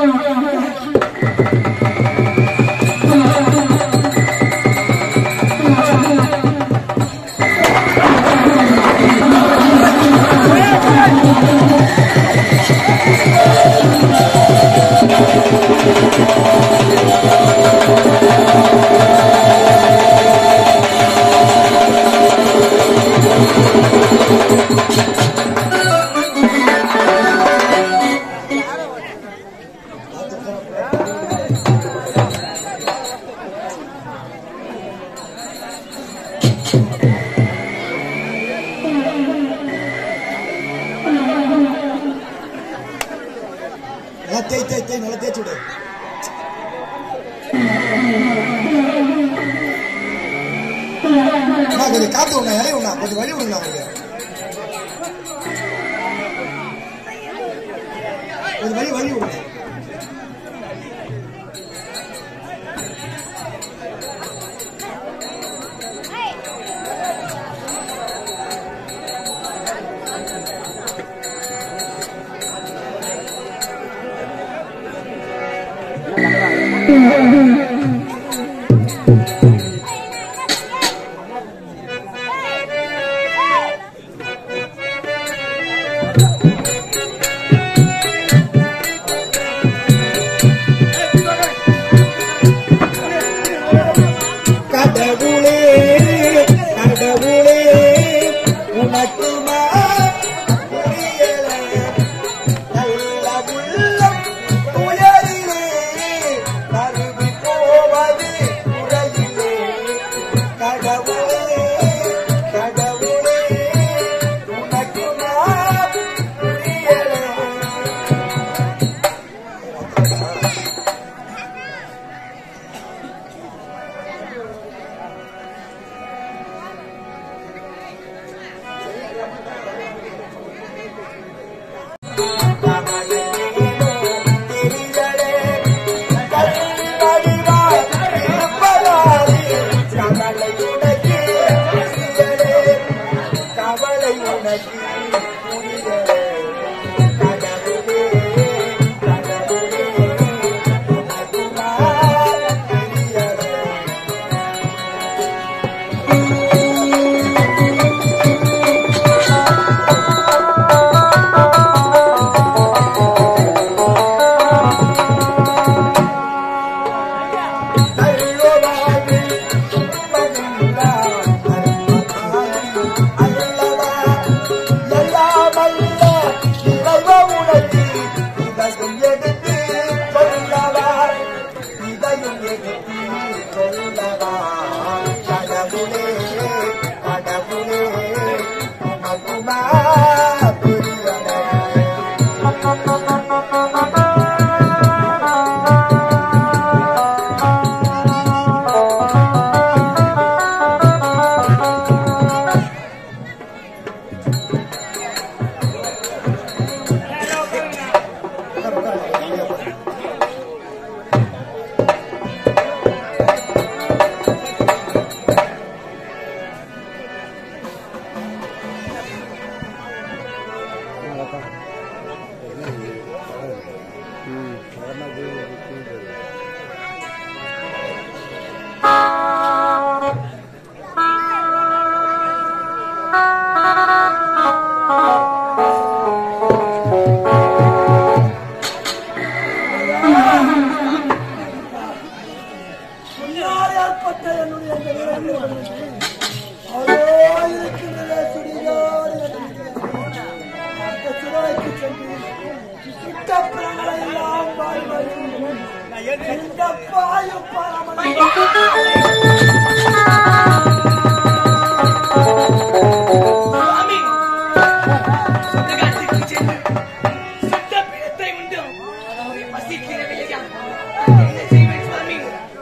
நல்லா தேய் தேய் தேய் நல்லா தேய்ச்சி விடு அண்ணா, கொஞ்சம் காத்து விடுங்க இலைய விடுங்க கொஞ்சம் வழி விடுங்க அவருக்கு கொஞ்சம் வழி வழி விடுங்க கடவுளே கடவுளே உனக்கு நான் புரியல. நல்ல உள்ளம் துயரிலே கருவி போவது உலகிலே. கடவுளே கடவுளே உனக்கு நான் புரியல. கவலை உனக்கு புரியலே கடவுளே கடவுளே உனக்கு நான் புரியலே முன்னாடி ஏற்பட்ட என்னுடைய அந்த நிலைமை அதோ இருக்கின்ற சுடிகாடு அந்த சிறைக்கு சென்று சுட்டப்புறங்களை எல்லாம் வாழ்வார்கள் இந்த பாயும் பரமனை சுவாமி சுடுகாட்டுக்கு சென்று சுட்ட பிணத்தை உண்டு அவரை பசிக்கிறவில்லையா என்ன செய்வேன் சுவாமி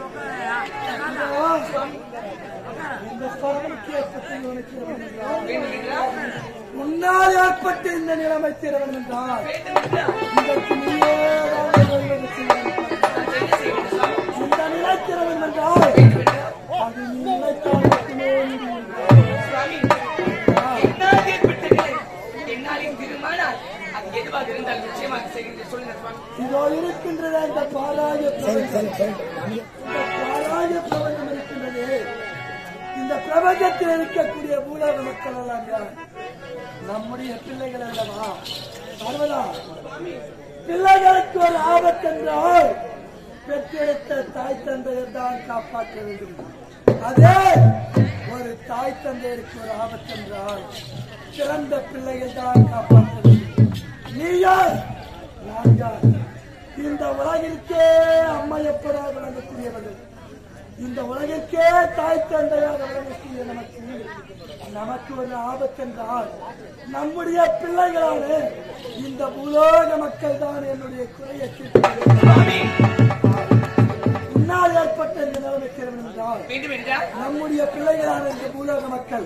இந்த சரவணுக்கு ஏற்பட்ட உனக்கு எவன் வேண்டுகிறீர்களா? முன்னால் ஏற்பட்ட இந்த நிலைமை திறவன் என்றால் வேண்டுமென்றா? இதற்கு நீயே தான் வருவது செய்ய நான் என்ன செய்வேன் சுவாமி? இந்த நிலை திறவன் என்றால் வேண்டுமென்றா? அது நீ நினைத்தால் மட்டுமே முடியும் சுவாமி என்னால் ஏற்பட்ட நிலை என்னால் திருமானால் அந்த எதுவாக இருந்தால் நிச்சயமாக செய்கின்ற சொல்லுங்க சுவாமி இதோ இருக்கின்றது அந்த பாராய பிரபஞ்சம் இந்த பாராய பிரபஞ்சம் இருக்கின்றது இந்த பிரபஞ்சத்தில் இருக்கக்கூடிய பூலோக மக்கள் எல்லாம் யார் நம்முடைய பிள்ளைகள் அல்லவா பார்வதா பிள்ளைகளுக்கு ஒரு ஆபத்து என்றால் பெற்றெடுத்த தாய் தந்தையர் தான் காப்பாற்ற வேண்டும் அதே ஒரு தாய் தந்தையருக்கு ஒரு ஆபத்து என்றால் பிறந்த பிள்ளைகள் தான் காப்பாற்ற வேண்டும் நீ யார் நான் யார் இந்த உலகிற்கே அம்மா எப்படா விளங்கக்கூடியவர்கள் இந்த உலகிற்கே தாய் தந்தையாக விளங்கக்கூடிய நமக்கு நமக்கு ஒரு ஆபத்து என்றால் நம்முடைய பிள்ளைகளான இந்த பூலோக மக்கள் தான் என்னுடைய குறையை தீர்த்து சுவாமி முன்னால் ஏற்பட்ட இந்த நிலைமை திருமணம் என்றால் மீண்டும் என்றால் நம்முடைய பிள்ளைகளான இந்த பூலோக மக்கள்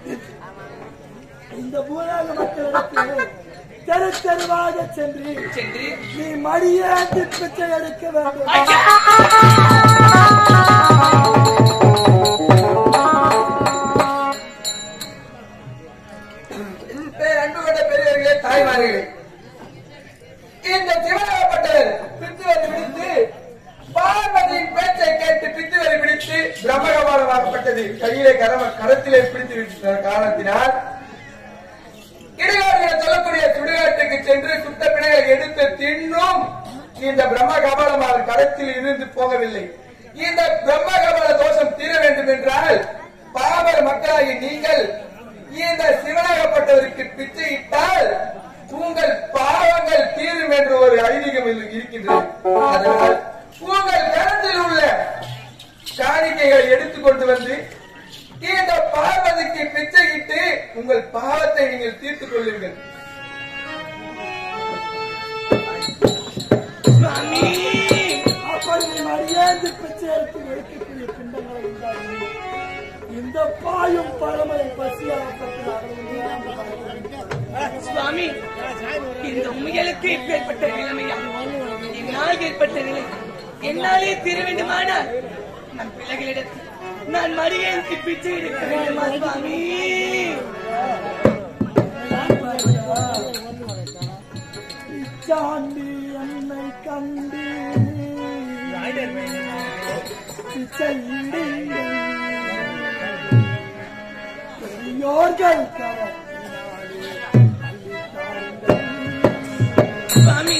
இந்த பூலோக மக்களிடத்தில் தெரு தெருவாக சென்று சென்று நீ மடியேந்தி பிச்சை எடுக்க வேண்டும் ஐயா! பேர் அன்பு கொண்ட பெரியவர்களே தாய்மார்களே இந்த சிவனாகப்பட்டவர் பித்துவரை பிடித்து பார்வதியின் பேச்சை கேட்டு பித்துவரை பிடித்து பிரம்மகபாலமாகப்பட்டது கையிலே கரம கரத்திலே பிடித்து விட்ட காரணத்தினால் இடையாடு என சொல்லக்கூடிய சுடுகாட்டுக்கு சென்று சுத்த பிணையை எடுத்து தின்னும் இந்த பிரம்ம கபாலமாக கரத்தில் இருந்து போகவில்லை இந்த பிரம்ம கபால தோஷம் தீர வேண்டும் என்றால் பாமர மக்களாகி நீங்கள் இந்த சிவனாகப்பட்டவருக்கு பிச்சையிட்டால் உங்கள் பாவங்கள் தீரும் என்று ஒரு ஐதீகம் இரு- இருக்கின்றது அதனால் உங்கள் கரத்தில் உள்ள காணிக்கைகளை எடுத்துக்கொண்டு வந்து இந்த பார்வதிக்கு பிச்சையிட்டு உங்கள் பாவத்தை நீங்கள் தீர்த்துக் கொள்ளுங்கள் சுவாமி அப்படி நீ மடியேந்தி பிச்சை எடுத்து எடுக்கக்கூடிய பிண்டங்களை உண்டாகி இந்த பாயும் பழமை பசியாகப்பட்டு சுவாமி இந்த உண்மைகளுக்கு இப்பேற்பட்ட நிலைமையா என்னால் ஏற்பட்ட நிலை என்னாலே தீர வேண்டுமானால் நம் பிள்ளைகளிடத்தில் நான் மடியேந்தி பிச்சை எடுக்க வேண்டுமா சுவாமி பிச்சாண்டி என்னை கண்டு பிச்சையிடுங்கள் பெரியோர்கள் கரத்தினாலே அள்ளித்தாருங்கள். சுவாமி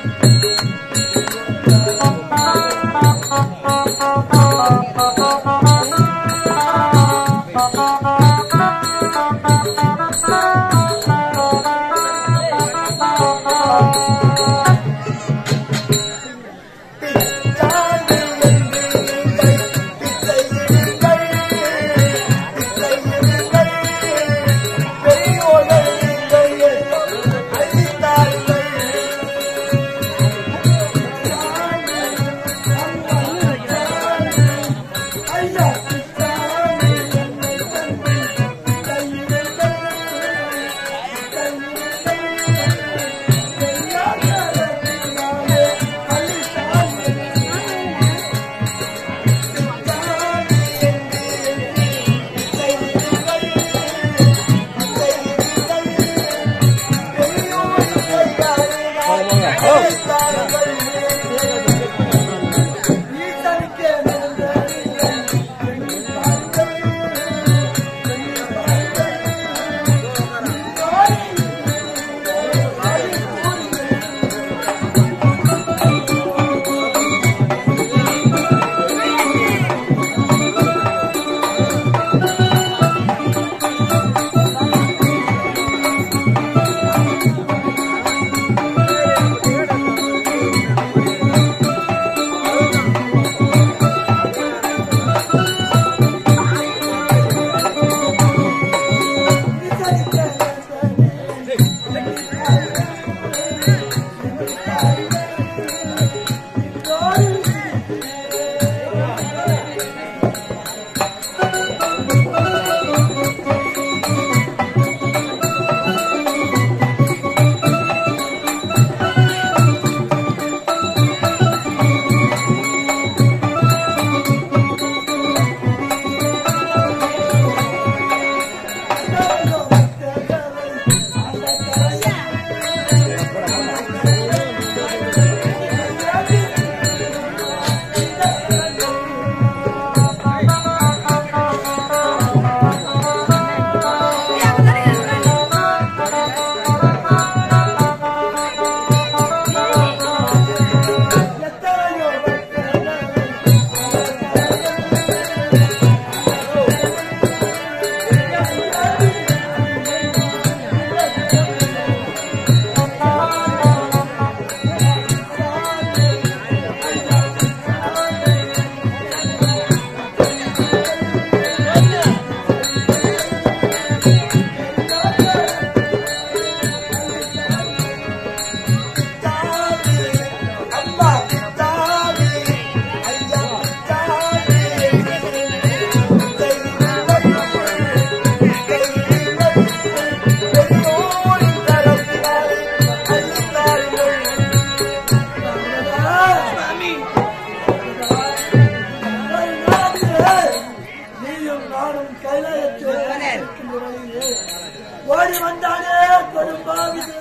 ஐயா, பிச்சாண்டி என்னை கண்டு பிச்சையிடுங்கள். பிச்சையிடுங்கள். பெரியோர்கள்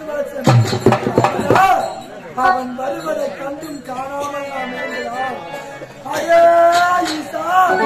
துர்வாசன் அவனா, அவன் வருவதை கண்டும் காணாமல் நாம் இருந்ததால் ஐயா ஈசா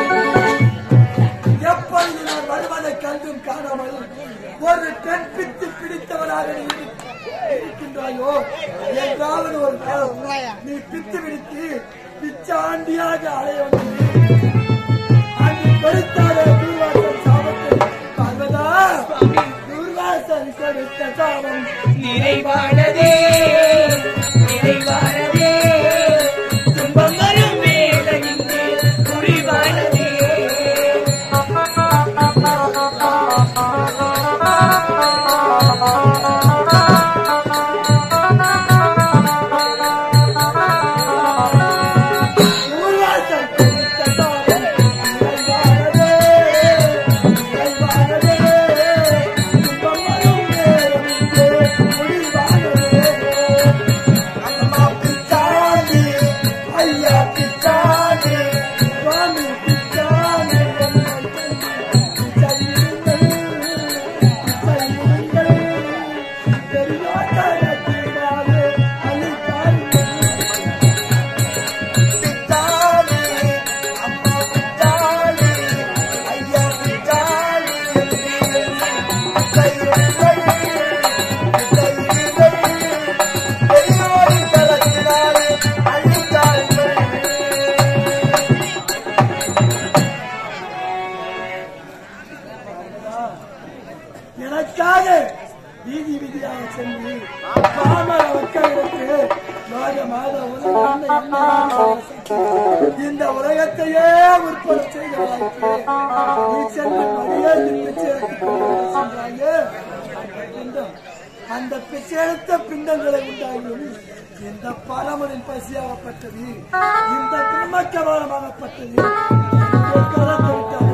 எப்பொழுது நான் வருவதை கண்டும் காணாமல் ஒரு பெண் பித்து பிடித்தவனாக நீ இரு- இருக்கின்றாயோ என்றாவது ஒரு நாள் நீ பித்து பிடித்து பிச்சாண்டியாக அலைய வந்தது அன்று கொடுத்தாரே தூர்வாசன் சாபத்தை பார்வதா தூர்வாசன் கொடுத்த சாபம் நிறைவானதே நிறைவானதே துன்பம் வரும் வேலை இங்கு முடிவானதே தூர்வாசன் கொடுத்த சாபம் நிறைவானதே நிறைவானதே துன்பம் வரும் நேரம் இங்கே முடிவானதே அம்மா பிச்சாண்டி ஐயா பிச்சாண்டி சுவாமி பிச்சாண்டி பிச்சையிடுங்கள் பிச்சையிடுங்கள் பெரியோட்டரத்தினாலே அழித்தார்கள் பிச்சாண்டி அம்மா பிச்சாண்டி ஐயா பிச்சாண்டி பிச்சையிடுங்கள் பிச்சையிடுங்கள் பெரியோர் தலத்தினாலே அழித்தார்கள் எனக்காக வீதி வீதியாக சென்று பாமர மக்களுக்கு லோக மாத உலகம் இந்த உலகத்தையே உற்பத்தி செய்கிறாய்க்கு நீ சென்று மரியாதை பிச்சை எடுத்துக் கொண்டு வர சென்றாயே அந்த பிண்டம், அந்த பிச்சை எடுத்த பிண்டங்களை உண்டாகியது இந்த பரமனின் பசியாகப்பட்டது இந்த பிரம்மக்கவாலமாகப்பட்டது கலந்து விட்டது